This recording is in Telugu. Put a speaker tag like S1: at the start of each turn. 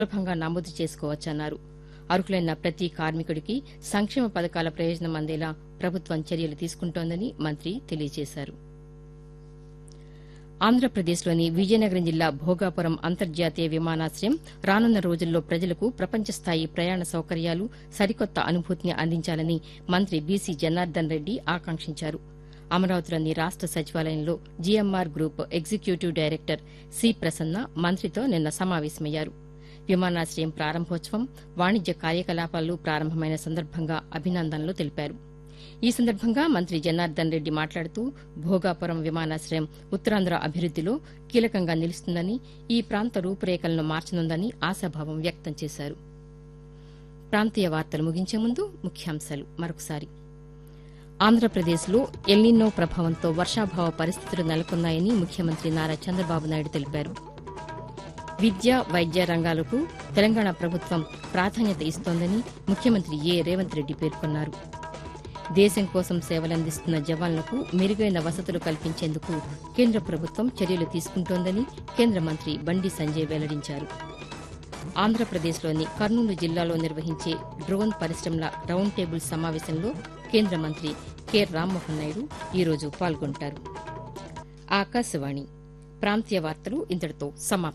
S1: సులభంగా నమోదు చేసుకోవచ్చన్నారు అర్హులైన ప్రతి కార్మికుడికి సంక్షేమ పథకాల ప్రయోజనం అందేలా ప్రభుత్వం చర్యలు తీసుకుంటోందని మంత్రి తెలియజేశారు ఆంధ్రప్రదేశ్లోని విజయనగరం జిల్లా భోగాపురం అంతర్జాతీయ విమానాశ్రయం రానున్న రోజుల్లో ప్రజలకు ప్రపంచస్థాయి ప్రయాణ సౌకర్యాలు సరికొత్త అనుభూతిని అందించాలని మంత్రి బీసీ జనార్దన్ రెడ్డి ఆకాంక్షించారు అమరావతిలోని రాష్ట సచివాలయంలో GMR group executive director C Prasanna మంత్రితో నిన్న సమావేశమయ్యారు విమానాశ్రయం ప్రారంభోత్సవం వాణిజ్య కార్యకలాపాలు ప్రారంభమైన సందర్భంగా అభినందనలు తెలిపారు ఈ సందర్భంగా మంత్రి జనార్దన్ రెడ్డి మాట్లాడుతూ భోగాపురం విమానాశ్రయం ఉత్తరాంధ్ర అభివృద్దిలో కీలకంగా నిలుస్తుందని ఈ ప్రాంత రూపురేఖలను మార్చనుందని ఆశాభావం వ్యక్తం చేశారు ప్రాంతీయ వార్తలు ముగించే ముందు ముఖ్యాంశాలు మరొకసారి ఆంధ్రప్రదేశ్లో ఎల్నినో ప్రభావంతో వర్షాభావ పరిస్థితులు నెలకొన్నాయని ముఖ్యమంత్రి నారా చంద్రబాబు నాయుడు తెలిపారు విద్య వైద్య రంగాలకు తెలంగాణ ప్రభుత్వం ప్రాధాన్యత ఇస్తోందని ముఖ్యమంత్రి ఏ రేవంత్ రెడ్డి పేర్కొన్నారు దేశం కోసం సేవలందిస్తున్న జవాన్లకు మెరుగైన వసతులు కల్పించేందుకు కేంద్ర ప్రభుత్వం చర్యలు తీసుకుంటోందని కేంద్ర మంత్రి బండి సంజయ్ వెల్లడించారు ఆంధ్రప్రదేశ్లోని కర్నూలు జిల్లాలో నిర్వహించే డ్రోన్ పరిశ్రమల రౌండ్ టేబుల్ సమావేశంలో కేంద్ర మంత్రి కె రామ్మోహన్ నాయుడు ఈరోజు పాల్గొంటారు ఆకాశవాణి ప్రాంతీయ వార్తలు ఇంతటితో సమాప్తం